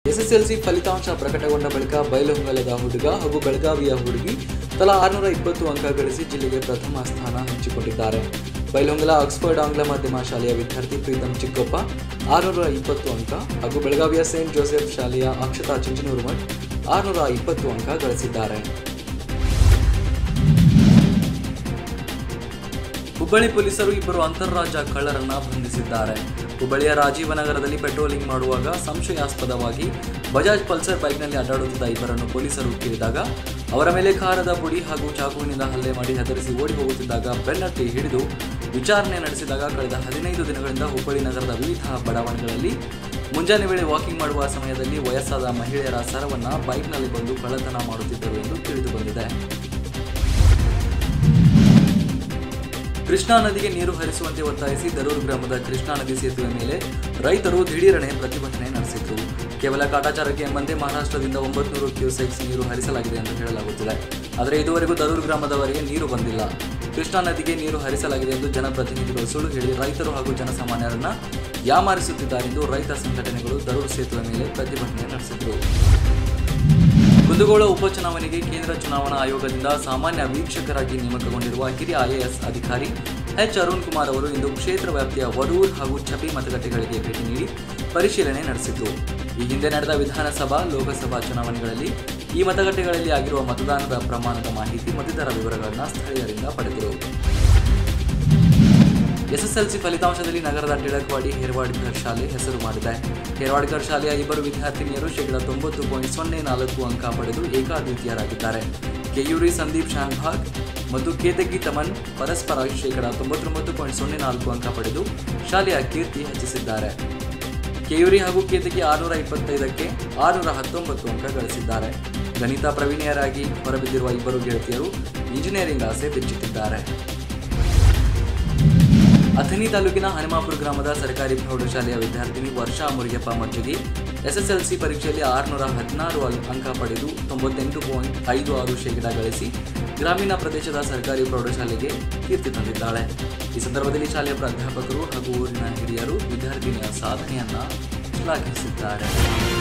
SSLC ಫಲಿತಾಂಶ ಪ್ರಕಟಗೊಂಡ ಬಳಿಕ ಬೈಲಹೊಂಗಲದ ಹುಡುಗ ಹಾಗೂ ಬೆಳಗಾವಿಯ ಹುಡುಗಿ ತಲಾ ಆರುನೂರ ಇಪ್ಪತ್ತು ಅಂಕ ಗಳಿಸಿ ಜಿಲ್ಲೆಗೆ ಪ್ರಥಮ ಸ್ಥಾನ ಹಂಚಿಕೊಂಡಿದ್ದಾರೆ ಬೈಲಹೊಂಗಲ ಆಕ್ಸ್ಫರ್ಡ್ ಆಂಗ್ಲ ಮಾಧ್ಯಮ ಶಾಲೆಯ ವಿದ್ಯಾರ್ಥಿ ಪ್ರೀತಂ ಚಿಕ್ಕಪ್ಪ ಆರುನೂರ ಇಪ್ಪತ್ತು ಅಂಕ ಹಾಗೂ ಬೆಳಗಾವಿಯ ಸೇಂಟ್ ಜೋಸೆಫ್ ಶಾಲೆಯ ಅಕ್ಷತಾ ಚಿಂಚನೂರು ಮಠ್ ಆರುನೂರ ಇಪ್ಪತ್ತು ಅಂಕ ಗಳಿಸಿದ್ದಾರೆ ಹುಬ್ಬಳ್ಳಿ ಪೊಲೀಸರು ಇಬ್ಬರು ಅಂತಾರಾಜ್ಯ ಕಳ್ಳರನ್ನ ಬಂಧಿಸಿದ್ದಾರೆ ಹುಬ್ಬಳ್ಳಿಯ ರಾಜೀವನಗರದಲ್ಲಿ ಪೆಟ್ರೋಲಿಂಗ್ ಮಾಡುವಾಗ ಸಂಶಯಾಸ್ಪದವಾಗಿ ಬಜಾಜ್ ಪಲ್ಸರ್ ಬೈಕ್ನಲ್ಲಿ ಅಡ್ಡಾಡುತ್ತಿದ್ದ ಇಬ್ಬರನ್ನು ಪೊಲೀಸರು ಕೇಳಿದಾಗ ಅವರ ಮೇಲೆ ಖಾರದ ಪುಡಿ ಹಾಗೂ ಚಾಕುವಿನಿಂದ ಹಲ್ಲೆ ಮಾಡಿ ಹೆದರಿಸಿ ಓಡಿ ಹೋಗುತ್ತಿದ್ದಾಗ ಬೆನ್ನಟ್ಟಿ ಹಿಡಿದು ವಿಚಾರಣೆ ನಡೆಸಿದಾಗ ಕಳೆದ ಹದಿನೈದು ದಿನಗಳಿಂದ ಹುಬ್ಬಳ್ಳಿ ನಗರದ ವಿವಿಧ ಬಡಾವಣೆಗಳಲ್ಲಿ ಮುಂಜಾನೆ ವೇಳೆ ವಾಕಿಂಗ್ ಮಾಡುವ ಸಮಯದಲ್ಲಿ ವಯಸ್ಸಾದ ಮಹಿಳೆಯರ ಸರವನ್ನ ಬೈಕ್ನಲ್ಲಿ ಬಂದು ಕಳ್ಳತನ ಮಾಡುತ್ತಿದ್ದರು ಎಂದು ತಿಳಿದು ಬಂದಿದೆ ಕೃಷ್ಣಾ ನದಿಗೆ ನೀರು ಹರಿಸುವಂತೆ ಒತ್ತಾಯಿಸಿ ದರೂರು ಗ್ರಾಮದ ಕೃಷ್ಣಾ ನದಿ ಸೇತುವೆ ಮೇಲೆ ರೈತರು ದಿಢೀರನೆ ಪ್ರತಿಭಟನೆ ನಡೆಸಿದ್ರು ಕೇವಲ ಕಾಟಾಚಾರಕ್ಕೆ ಎಂಬಂತೆ ಮಹಾರಾಷ್ಟ್ರದಿಂದ ಒಂಬತ್ತು ಕ್ಯೂಸೆಕ್ಸ್ ನೀರು ಹರಿಸಲಾಗಿದೆ ಎಂದು ಹೇಳಲಾಗುತ್ತಿದೆ ಆದರೆ ಇದುವರೆಗೂ ದರೂರು ಗ್ರಾಮದವರೆಗೆ ನೀರು ಬಂದಿಲ್ಲ ಕೃಷ್ಣಾ ನದಿಗೆ ನೀರು ಹರಿಸಲಾಗಿದೆ ಎಂದು ಜನಪ್ರತಿನಿಧಿಗಳು ಸುಳ್ಳು ಹೇಳಿ ರೈತರು ಹಾಗೂ ಜನಸಾಮಾನ್ಯರನ್ನ ಯಾಮಾರಿಸುತ್ತಿದ್ದಾರೆ ಎಂದು ರೈತ ಸಂಘಟನೆಗಳು ದರೂರು ಸೇತುವೆ ಮೇಲೆ ಪ್ರತಿಭಟನೆ ನಡೆಸಿದ್ರು ಕುಂದಗೋಳ ಉಪಚುನಾವಣೆಗೆ ಕೇಂದ್ರ ಚುನಾವಣಾ ಆಯೋಗದಿಂದ ಸಾಮಾನ್ಯ ವೀಕ್ಷಕರಾಗಿ ನೇಮಕಗೊಂಡಿರುವ ಹಿರಿಯ ಐಎಎಸ್ ಅಧಿಕಾರಿ ಎಚ್ ಅರುಣ್ ಕುಮಾರ್ ಅವರು ಇಂದು ಕ್ಷೇತ್ರ ವ್ಯಾಪ್ತಿಯ ವಡೂರ್ ಹಾಗೂ ಛಬಿ ಮತಗಟ್ಟೆಗಳಿಗೆ ಭೇಟಿ ನೀಡಿ ಪರಿಶೀಲನೆ ನಡೆಸಿದ್ರು ಈ ಹಿಂದೆ ನಡೆದ ವಿಧಾನಸಭಾ ಲೋಕಸಭಾ ಚುನಾವಣೆಗಳಲ್ಲಿ ಈ ಮತಗಟ್ಟೆಗಳಲ್ಲಿ ಆಗಿರುವ ಮತದಾನದ ಪ್ರಮಾಣದ ಮಾಹಿತಿ ಮತ್ತಿತರ ವಿವರಗಳನ್ನು ಸ್ಥಳೀಯರಿಂದ ಪಡೆದರು ಎಸ್ಎಸ್ಎಲ್ಸಿ ಫಲಿತಾಂಶದಲ್ಲಿ ನಗರದ ಟಿಳಕವಾಡಿ ಹೇರವಾಡ್ಕರ್ ಶಾಲೆ ಹೆಸರು ಮಾಡಿದೆ ಹೇರವಾಡ್ಕರ್ ಶಾಲೆಯ ಇಬ್ಬರು ವಿದ್ಯಾರ್ಥಿನಿಯರು ಶೇಕಡಾ ತೊಂಬತ್ತು ಪಾಯಿಂಟ್ ಸೊನ್ನೆ ನಾಲ್ಕು ಅಂಕ ಪಡೆದು ಏಕಾದ್ವಿತೀಯರಾಗಿದ್ದಾರೆ ಕೆಯೂರಿ ಸಂದೀಪ್ ಶಾನ್ಭಾಗ್ ಮತ್ತು ಕೇತಗಿ ತಮನ್ ಪರಸ್ಪರ ಶೇಕಡಾ ತೊಂಬತ್ತೊಂಬತ್ತು ಪಾಯಿಂಟ್ ಸೊನ್ನೆ ನಾಲ್ಕು ಅಂಕ ಪಡೆದು ಶಾಲೆಯ ಕೀರ್ತಿ ಹೆಚ್ಚಿಸಿದ್ದಾರೆ ಕೆಯೂರಿ ಹಾಗೂ ಕೇತಗಿ ಆರುನೂರ ಇಪ್ಪತ್ತೈದಕ್ಕೆ ಆರುನೂರ ಹತ್ತೊಂಬತ್ತು ಅಂಕ ಗಳಿಸಿದ್ದಾರೆ ಗಣಿತ ಪ್ರವೀಣಿಯರಾಗಿ ಹೊರಬಿದ್ದಿರುವ ಇಬ್ಬರು ಗೆಳತಿಯರು ಇಂಜಿನಿಯರಿಂಗ್ ಆಸೆ ಬಿಚ್ಚುತ್ತಿದ್ದಾರೆ ಅಥಣಿ ತಾಲೂಕಿನ ಹನುಮಾಪುರ ಗ್ರಾಮದ ಸರ್ಕಾರಿ ಪ್ರೌಢಶಾಲೆಯ ವಿದ್ಯಾರ್ಥಿನಿ ವರ್ಷಾ ಮುರಿಯಪ್ಪ ಮಜ್ಜಗಿ ಎಸ್ಎಸ್ಎಲ್ಸಿ ಪರೀಕ್ಷೆಯಲ್ಲಿ ಆರುನೂರ ಹದಿನಾರು ಅಂಕ ಪಡೆದು ತೊಂಬತ್ತೆಂಟು ಪಾಯಿಂಟ್ ಐದು ಆರು ಶೇಕಡಾ ಗಳಿಸಿ ಗ್ರಾಮೀಣ ಪ್ರದೇಶದ ಸರ್ಕಾರಿ ಪ್ರೌಢಶಾಲೆಗೆ ಕೀರ್ತಿ ತಂದಿದ್ದಾಳೆ ಈ ಸಂದರ್ಭದಲ್ಲಿ ಶಾಲೆಯ ಪ್ರಾಧ್ಯಾಪಕರು ಹಾಗೂ ಊರಿನ ಹಿರಿಯರು ವಿದ್ಯಾರ್ಥಿನಿಯ ಸಾಧನೆಯನ್ನ ಶ್ಲಾಘಿಸಿದ್ದಾರೆ